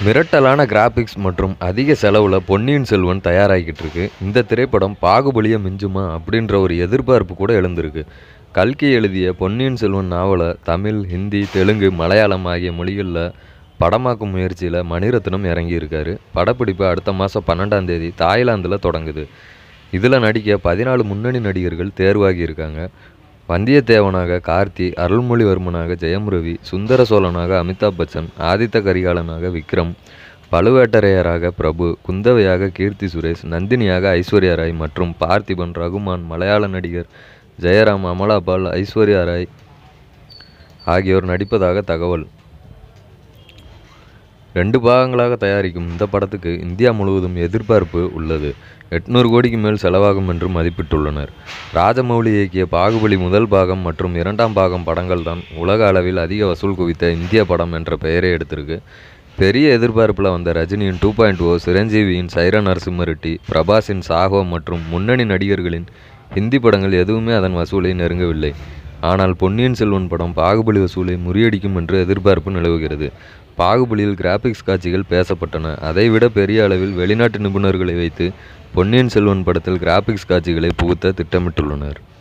மிரட்டலான graphics மற்றும் அதிக செலவில் பொன்னியின் செல்வன் தயாராகிக்கிட்டு இருக்கு இந்த திரைப்படம் பாகுபலியை மிஞ்சுமா அப்படின்ற ஒரு எதிர்பார்ப்பு கூட எழுந்திருக்கு கல்கி எழுதிய பொன்னியின் செல்வன் நாவலை தமிழ் ஹிந்தி தெலுங்கு மலையாளம் ஆகிய மொழிகளில் படமாக்கும் முயற்சியில் மணிரத்னம் இறங்கியிருக்காரு படப்பிடிப்பு அடுத்த மாதம் பன்னெண்டாம் தேதி தாய்லாந்தில் தொடங்குது இதில் நடிக்க பதினாலு முன்னணி நடிகர்கள் தேர்வாகி இருக்காங்க வந்தியத்தேவனாக கார்த்தி அருள்மொழிவர்மனாக ஜெயம் ரவி சுந்தர சோழனாக அமிதாப் பச்சன் ஆதித்த கரிகாலனாக விக்ரம் பழுவேட்டரையராக பிரபு குந்தவையாக கீர்த்தி சுரேஷ் நந்தினியாக ஐஸ்வர்யா ராய் மற்றும் பார்த்திபன் ரகுமான் மலையாள நடிகர் ஜெயராம் அமலாபால் ஐஸ்வர்யா ராய் ஆகியோர் நடிப்பதாக தகவல் ரெண்டு பாகங்களாக தயாரிக்கும் இந்த படத்துக்கு இந்தியா முழுவதும் எதிர்பார்ப்பு உள்ளது எட்நூறு கோடிக்கு மேல் செலவாகும் என்று மதிப்பிட்டுள்ளனர் ராஜமௌலி இயக்கிய பாகுபலி முதல் பாகம் மற்றும் இரண்டாம் பாகம் படங்கள் தான் உலக அளவில் அதிக வசூல் குவித்த இந்திய படம் என்ற பெயரை எடுத்திருக்கு பெரிய எதிர்பார்ப்பில் வந்த ரஜினியின் டூ பாயிண்ட் ஓ சிரஞ்சீவியின் சைர நரசிம்ம ரெட்டி பிரபாஸின் சாகோ மற்றும் முன்னணி நடிகர்களின் ஹிந்தி படங்கள் எதுவுமே அதன் வசூலை நெருங்கவில்லை ஆனால் பொன்னியின் செல்வன் படம் பாகுபலி வசூலை முறியடிக்கும் என்று எதிர்பார்ப்பு நிலவுகிறது பாகுபலியில் கிராபிக்ஸ் காட்சிகள் பேசப்பட்டன அதைவிட பெரிய அளவில் வெளிநாட்டு நிபுணர்களை வைத்து பொன்னியின் செல்வன் படத்தில் கிராபிக்ஸ் காட்சிகளை புகுத்த திட்டமிட்டுள்ளனர்